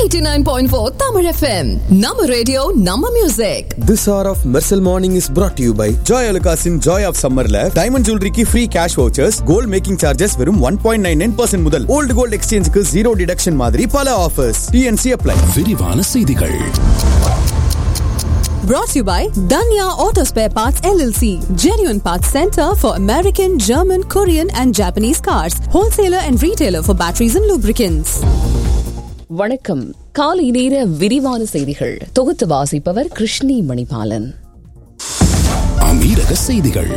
89.4 Tamil FM. Nama radio, Nama music. This hour of Mersal Morning is brought to you by Joy Alukasin Joy of Summerல diamond ஜுவல்லரிக்கு free cash vouchers gold making charges வெறும் one point nine nine percent முதல் old gold எக்ஸ்சேஞ்சுக்கு zero deduction மாதிரி பல offers DNC apply விரிவான செய்திகள் Brought to you by Danya Auto Spare Parts LLC. Genuine Parts Center for American, German, Korean and Japanese cars. Wholesaler and retailer for batteries and lubricants. வணக்கம் காலை நேர விரிவான செய்திகள் தொகுத்து வாசிப்பவர் கிருஷ்ணி மணிபாலன் அமீரக செய்திகள்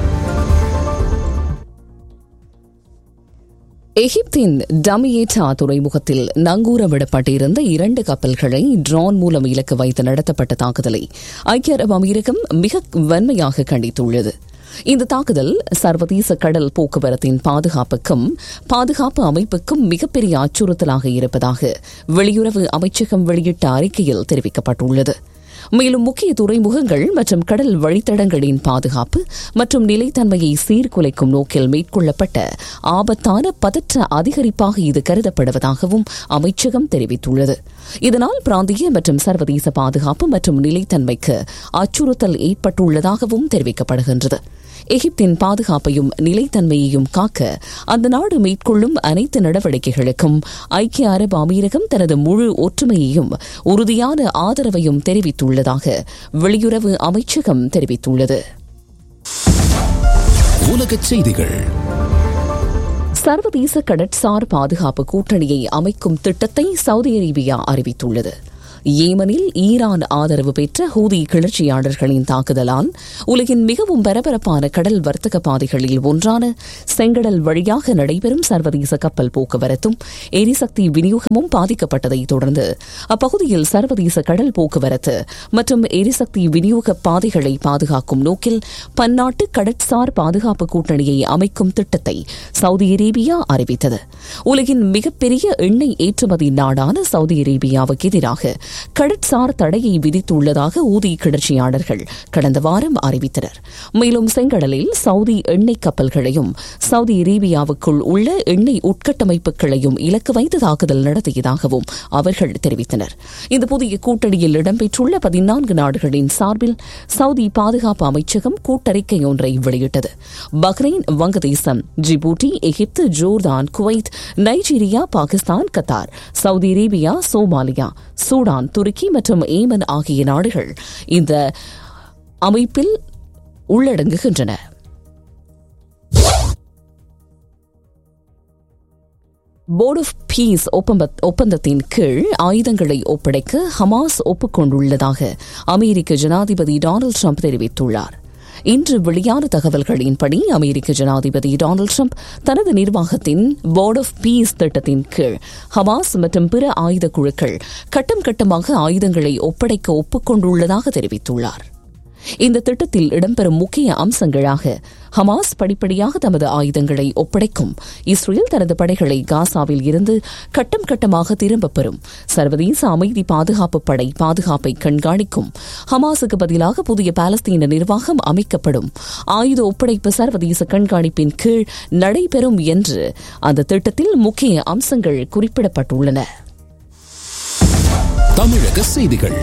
எகிப்தின் டமியேட்டா துறைமுகத்தில் நங்கூரமிடப்பட்டிருந்த இரண்டு கப்பல்களை ட்ரோன் மூலம் இலக்கு வைத்து நடத்தப்பட்ட தாக்குதலை ஐக்கிய அரபு அமீரகம் மிக வன்மையாக கண்டித்துள்ளது இந்த தாக்குதல் சர்வதேச கடல் போக்குவரத்தின் பாதுகாப்புக்கும் பாதுகாப்பு அமைப்புக்கும் மிகப்பெரிய அச்சுறுத்தலாக இருப்பதாக வெளியுறவு அமைச்சகம் வெளியிட்ட அறிக்கையில் தெரிவிக்கப்பட்டுள்ளது மேலும் முக்கிய துறைமுகங்கள் மற்றும் கடல் வழித்தடங்களின் பாதுகாப்பு மற்றும் நிலைத்தன்மையை சீர்குலைக்கும் நோக்கில் மேற்கொள்ளப்பட்ட ஆபத்தான பதற்ற அதிகரிப்பாக இது கருதப்படுவதாகவும் அமைச்சகம் தெரிவித்துள்ளது இதனால் பிராந்திய மற்றும் சர்வதேச பாதுகாப்பு மற்றும் நிலைத்தன்மைக்கு அச்சுறுத்தல் ஏற்பட்டுள்ளதாகவும் தெரிவிக்கப்படுகின்றது எகிப்தின் பாதுகாப்பையும் நிலைத்தன்மையையும் காக்க அந்த நாடு மேற்கொள்ளும் அனைத்து நடவடிக்கைகளுக்கும் ஐக்கிய அரபு அமீரகம் தனது முழு ஒற்றுமையையும் உறுதியான ஆதரவையும் தெரிவித்துள்ளதாக வெளியுறவு அமைச்சகம் தெரிவித்துள்ளது உலகச் செய்திகள் சர்வதேச கடற்சார் பாதுகாப்பு கூட்டணியை அமைக்கும் திட்டத்தை சவுதி அரேபியா அறிவித்துள்ளது ஏமனில் ஈரான் ஆதரவு பெற்ற ஹூதி கிளர்ச்சியாளர்களின் தாக்குதலால் உலகின் மிகவும் பரபரப்பான கடல் வர்த்தக பாதைகளில் ஒன்றான செங்கடல் வழியாக நடைபெறும் சர்வதேச கப்பல் போக்குவரத்தும் எரிசக்தி விநியோகமும் பாதிக்கப்பட்டதை தொடர்ந்து அப்பகுதியில் சர்வதேச கடல் போக்குவரத்து மற்றும் எரிசக்தி விநியோக பாதைகளை பாதுகாக்கும் நோக்கில் பன்னாட்டு கடற்சார் பாதுகாப்பு கூட்டணியை அமைக்கும் திட்டத்தை சவுதி அரேபியா அறிவித்தது உலகின் மிகப்பெரிய எண்ணெய் ஏற்றுமதி நாடான சவுதி அரேபியாவுக்கு எதிராக கடற்சார் தடையை விதித்துள்ளதாக ஊதி கிளர்ச்சியாளர்கள் கடந்த வாரம் அறிவித்தனர் மேலும் செங்கடலில் சவுதி எண்ணெய் கப்பல்களையும் சவுதி அரேபியாவுக்குள் உள்ள எண்ணெய் உட்கட்டமைப்புகளையும் இலக்கு வைத்து தாக்குதல் நடத்தியதாகவும் அவர்கள் தெரிவித்தனர் இந்த புதிய கூட்டணியில் இடம்பெற்றுள்ள பதினான்கு நாடுகளின் சார்பில் சவுதி பாதுகாப்பு அமைச்சகம் கூட்டறிக்கை ஒன்றை வெளியிட்டது பஹ்ரைன் வங்கதேசம் ஜிபூட்டி எகிப்து Jordan Kuwait Nigeria Pakistan Qatar Saudi Arabia Somalia Sudan துருக்கி மற்றும் ஏமன் ஆகிய நாடுகள் இந்த அமைப்பில் உள்ளடங்குகின்றன போர்ட் ஆஃப் பீஸ் ஒப்பந்தத்தின் கீழ் ஆயுதங்களை ஒப்படைக்க ஹமாஸ் ஒப்புக்கொண்டுள்ளதாக அமெரிக்க ஜனாதிபதி டொனால்டு ட்ரம்ப் தெரிவித்துள்ளார் இன்று வெளியான தகவல்களின்படி அமெரிக்க ஜனாதிபதி டொனால்டு ட்ரம்ப் தனது நிர்வாகத்தின் போர்ட் ஆஃப் பீஸ் திட்டத்தின் கீழ் ஹமாஸ் மற்றும் பிற ஆயுத குழுக்கள் கட்டம் கட்டமாக ஆயுதங்களை ஒப்படைக்க ஒப்புக்கொண்டுள்ளதாக தெரிவித்துள்ளார் இந்த திட்டத்தில் இடம்பெறும் முக்கிய அம்சங்களாக ஹமாஸ் படிப்படியாக தமது ஆயுதங்களை ஒப்படைக்கும் இஸ்ரேல் தனது படைகளை காசாவில் இருந்து கட்டம் கட்டமாக திரும்பப் பெறும் சர்வதேச அமைதி பாதுகாப்பு படை பாதுகாப்பை கண்காணிக்கும் ஹமாஸுக்கு பதிலாக புதிய பாலஸ்தீன நிர்வாகம் அமைக்கப்படும் ஆயுத ஒப்படைப்பு சர்வதேச கண்காணிப்பின் கீழ் நடைபெறும் என்று அந்த திட்டத்தில் முக்கிய அம்சங்கள் குறிப்பிடப்பட்டுள்ளன தமிழக செய்திகள்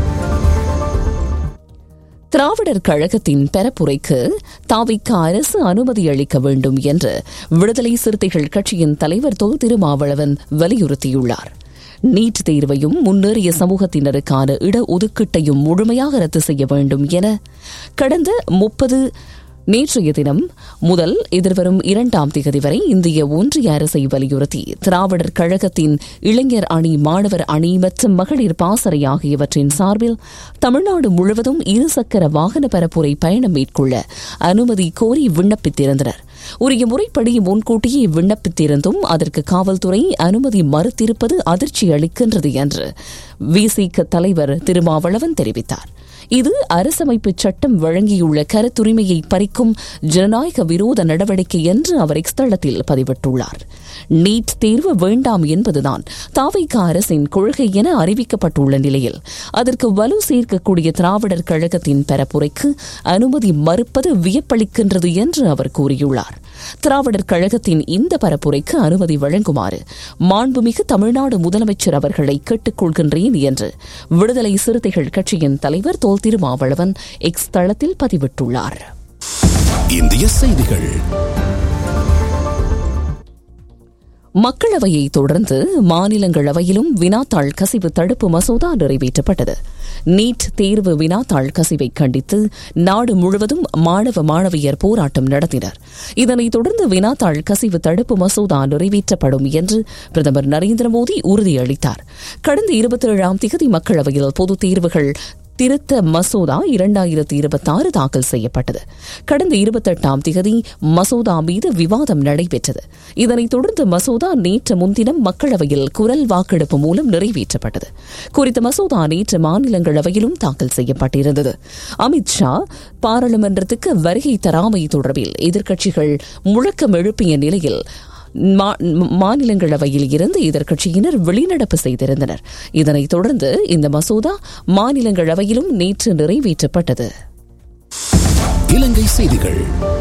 திராவிடர் கழகத்தின் பெறப்புரைக்கு தாவிக்க அரசு அனுமதி அளிக்க வேண்டும் என்று விடுதலை சிறுத்தைகள் கட்சியின் தலைவர் தொல் திருமாவளவன் வலியுறுத்தியுள்ளார் நீட் தேர்வையும் முன்னேறிய சமூகத்தினருக்கான இடஒதுக்கீட்டையும் முழுமையாக ரத்து செய்ய வேண்டும் என கடந்த முப்பது நேற்றைய தினம் முதல் எதிர்வரும் இரண்டாம் தேதி வரை இந்திய ஒன்றிய அரசை வலியுறுத்தி திராவிடர் கழகத்தின் இளைஞர் அணி மாணவர் அணி மற்றும் மகளிர் பாசறை ஆகியவற்றின் சார்பில் தமிழ்நாடு முழுவதும் இருசக்கர வாகன பரப்புரை பயணம் மேற்கொள்ள அனுமதி கோரி விண்ணப்பித்திருந்தனர் உரிய முறைப்படி முன்கூட்டியே விண்ணப்பித்திருந்தும் அதற்கு காவல்துறை அனுமதி மறுத்திருப்பது அதிர்ச்சி அளிக்கின்றது என்று விசிக தலைவர் திருமாவளவன் தெரிவித்தார் இது அரசமைப்பு சட்டம் வழங்கியுள்ள கருத்துரிமையை பறிக்கும் ஜனநாயக விரோத நடவடிக்கை என்று அவர் எக்ஸ் தளத்தில் பதிவிட்டுள்ளார் நீட் தேர்வு வேண்டாம் என்பதுதான் தாவைக்க அரசின் கொள்கை என அறிவிக்கப்பட்டுள்ள நிலையில் அதற்கு வலு சேர்க்கக்கூடிய திராவிடர் கழகத்தின் பரப்புரைக்கு அனுமதி மறுப்பது வியப்பளிக்கின்றது என்று அவர் கூறியுள்ளார் திராவிடர் கழகத்தின் இந்த பரப்புரைக்கு அனுமதி வழங்குமாறு மாண்புமிகு தமிழ்நாடு முதலமைச்சர் அவர்களை கேட்டுக்கொள்கின்றேன் என்று விடுதலை சிறுத்தைகள் கட்சியின் தலைவர் தோல் திருமாவளவன் எக்ஸ் தளத்தில் பதிவிட்டுள்ளார் இந்திய செய்திகள் மக்களவையை தொடர்ந்து மாநிலங்களவையிலும் வினாத்தாள் கசிவு தடுப்பு மசோதா நிறைவேற்றப்பட்டது நீட் தேர்வு வினாத்தாள் கசிவை கண்டித்து நாடு முழுவதும் மாணவ மாணவியர் போராட்டம் நடத்தினர் இதனைத் தொடர்ந்து வினாத்தாள் கசிவு தடுப்பு மசோதா நிறைவேற்றப்படும் என்று பிரதமர் நரேந்திர மோடி உறுதியளித்தார் கடந்த இருபத்தி ஏழாம் திகதி மக்களவையில் பொதுத் தேர்வுகள் திருத்த மசோதா இரண்டாயிரத்தி இருபத்தாறு தாக்கல் செய்யப்பட்டது கடந்த இருபத்தெட்டாம் திகதி மசோதா மீது விவாதம் நடைபெற்றது இதனைத் தொடர்ந்து மசோதா நேற்று முன்தினம் மக்களவையில் குரல் வாக்கெடுப்பு மூலம் நிறைவேற்றப்பட்டது குறித்த மசோதா நேற்று மாநிலங்களவையிலும் தாக்கல் செய்யப்பட்டிருந்தது அமித் ஷா பாராளுமன்றத்துக்கு வருகை தராமை தொடர்பில் எதிர்க்கட்சிகள் முழக்கம் எழுப்பிய நிலையில் மாநிலங்களவையில் இருந்து எதிர்க்கட்சியினர் வெளிநடப்பு செய்திருந்தனர் இதனைத் தொடர்ந்து இந்த மசோதா மாநிலங்களவையிலும் நேற்று நிறைவேற்றப்பட்டது இலங்கை செய்திகள்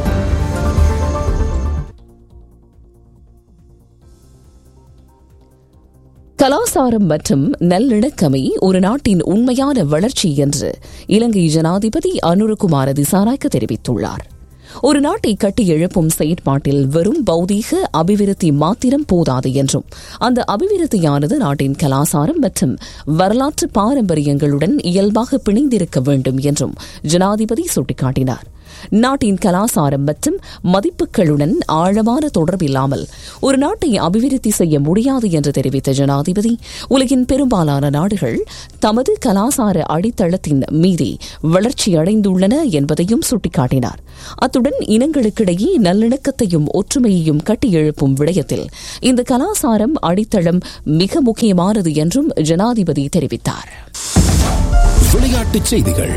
கலாசாரம் மற்றும் நல்லிணக்கமே ஒரு நாட்டின் உண்மையான வளர்ச்சி என்று இலங்கை ஜனாதிபதி அனுரகுமார திசாநாயக்க தெரிவித்துள்ளார் ஒரு நாட்டை கட்டி எழுப்பும் செயற்பாட்டில் வெறும் பௌதீக அபிவிருத்தி மாத்திரம் போதாது என்றும் அந்த அபிவிருத்தியானது நாட்டின் கலாசாரம் மற்றும் வரலாற்று பாரம்பரியங்களுடன் இயல்பாக பிணைந்திருக்க வேண்டும் என்றும் ஜனாதிபதி சுட்டிக்காட்டினார் நாட்டின் கலாசாரம் மற்றும் மதிப்புகளுடன் ஆழமான தொடர்பில்லாமல் ஒரு நாட்டை அபிவிருத்தி செய்ய முடியாது என்று தெரிவித்த ஜனாதிபதி உலகின் பெரும்பாலான நாடுகள் தமது கலாசார அடித்தளத்தின் மீதே வளர்ச்சியடைந்துள்ளன என்பதையும் சுட்டிக்காட்டினார் அத்துடன் இனங்களுக்கிடையே நல்லிணக்கத்தையும் ஒற்றுமையையும் கட்டியெழுப்பும் விடயத்தில் இந்த கலாசாரம் அடித்தளம் மிக முக்கியமானது என்றும் ஜனாதிபதி தெரிவித்தார் விளையாட்டுச் செய்திகள்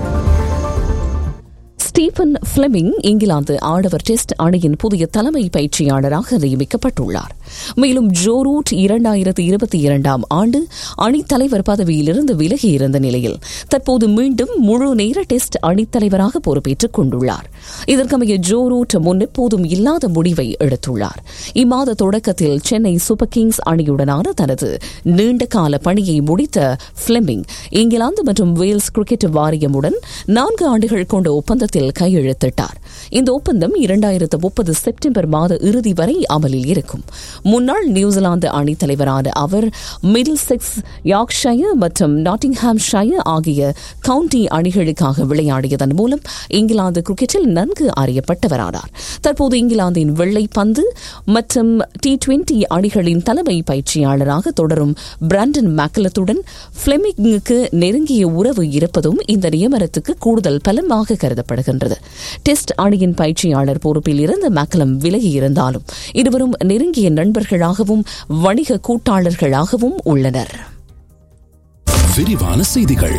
ஸ்டீபன் பிளெமிங் இங்கிலாந்து ஆடவர் டெஸ்ட் அணியின் புதிய தலைமை பயிற்சியாளராக நியமிக்கப்பட்டுள்ளார் மேலும் ஜோ ரூட் இரண்டாயிரத்து இருபத்தி இரண்டாம் ஆண்டு அணித்தலைவர் பதவியிலிருந்து விலகியிருந்த நிலையில் தற்போது மீண்டும் முழு நேர டெஸ்ட் அணித்தலைவராக பொறுப்பேற்றுக் கொண்டுள்ளார் இதற்கமைய ஜோ ரூட் முன்னெப்போதும் இல்லாத முடிவை எடுத்துள்ளார் இம்மாத தொடக்கத்தில் சென்னை சூப்பர் கிங்ஸ் அணியுடனான தனது நீண்டகால பணியை முடித்த பிளெமிங் இங்கிலாந்து மற்றும் வேல்ஸ் கிரிக்கெட் வாரியமுடன் நான்கு ஆண்டுகள் கொண்ட ஒப்பந்தத்தில் கையெழுத்திட்டார் இந்த ஒப்பந்தம் இரண்டாயிரத்து முப்பது செப்டம்பர் மாத இறுதி வரை அமலில் இருக்கும் முன்னாள் நியூசிலாந்து அணித் தலைவரான அவர் மிடில் செக்ஸ் யார்க்ஷயர் மற்றும் நாட்டிங்ஹாம் ஷயர் ஆகிய கவுண்டி அணிகளுக்காக விளையாடியதன் மூலம் இங்கிலாந்து கிரிக்கெட்டில் நன்கு அறியப்பட்டவரானார் தற்போது இங்கிலாந்தின் வெள்ளை பந்து மற்றும் டி டுவெண்டி அணிகளின் தலைமை பயிற்சியாளராக தொடரும் பிராண்டன் மேக்கலத்துடன் பிளெமிங்குக்கு நெருங்கிய உறவு இருப்பதும் இந்த நியமனத்துக்கு கூடுதல் பலமாக கருதப்படுகின்றது டெஸ்ட் அணியின் பயிற்சியாளர் பொறுப்பில் இருந்து மேக்கலம் விலகியிருந்தாலும் இருவரும் நெருங்கிய நண்பர்களாகவும் வணிக கூட்டாளர்களாகவும் உள்ளனர் விரிவான செய்திகள்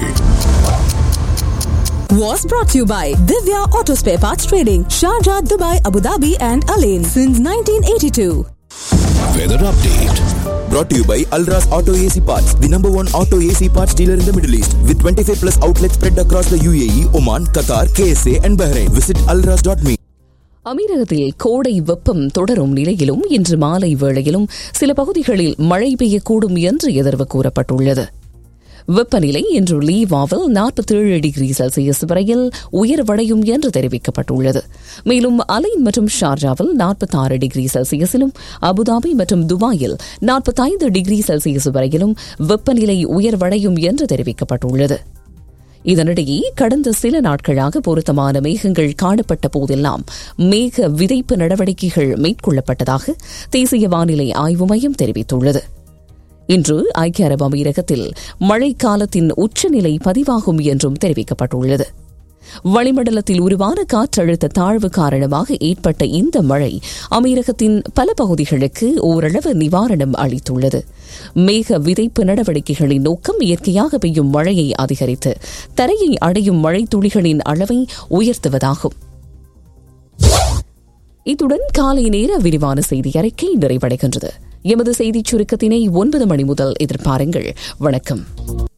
Was brought to you by Divya Auto Spare Parts Trading, Sharjah, Dubai, Abu Dhabi, and Alain since 1982. Weather update Brought to you by Alras Auto AC Parts, the number one auto AC parts dealer in the Middle East, with 25 plus outlets spread across the UAE, Oman, Qatar, KSA, and Bahrain. Visit alras.me. அமீரகத்தில் கோடை வெப்பம் தொடரும் நிலையிலும் இன்று மாலை வேளையிலும் சில பகுதிகளில் மழை பெய்யக்கூடும் என்று எதிர்வு கூறப்பட்டுள்ளது வெப்பநிலை இன்று லீவாவில் நாற்பத்தேழு டிகிரி செல்சியஸ் வரையில் உயர்வடையும் என்று தெரிவிக்கப்பட்டுள்ளது மேலும் அலைன் மற்றும் ஷார்ஜாவில் நாற்பத்தாறு டிகிரி செல்சியஸிலும் அபுதாபி மற்றும் துபாயில் நாற்பத்தைந்து டிகிரி செல்சியஸ் வரையிலும் வெப்பநிலை உயர்வடையும் என்று தெரிவிக்கப்பட்டுள்ளது இதனிடையே கடந்த சில நாட்களாக பொருத்தமான மேகங்கள் காணப்பட்ட போதெல்லாம் மேக விதைப்பு நடவடிக்கைகள் மேற்கொள்ளப்பட்டதாக தேசிய வானிலை ஆய்வு மையம் தெரிவித்துள்ளது இன்று ஐக்கிய அரபு அமீரகத்தில் மழைக்காலத்தின் உச்சநிலை பதிவாகும் என்றும் தெரிவிக்கப்பட்டுள்ளது வளிமண்டலத்தில் உருவான காற்றழுத்த தாழ்வு காரணமாக ஏற்பட்ட இந்த மழை அமீரகத்தின் பல பகுதிகளுக்கு ஓரளவு நிவாரணம் அளித்துள்ளது மேக விதைப்பு நடவடிக்கைகளின் நோக்கம் இயற்கையாக பெய்யும் மழையை அதிகரித்து தரையை அடையும் மழை துளிகளின் அளவை உயர்த்துவதாகும் இத்துடன் காலை நேர விரிவான செய்தி அறிக்கை நிறைவடைகின்றது எமது செய்திச் சுருக்கத்தினை ஒன்பது மணி முதல் எதிர்பாருங்கள் வணக்கம்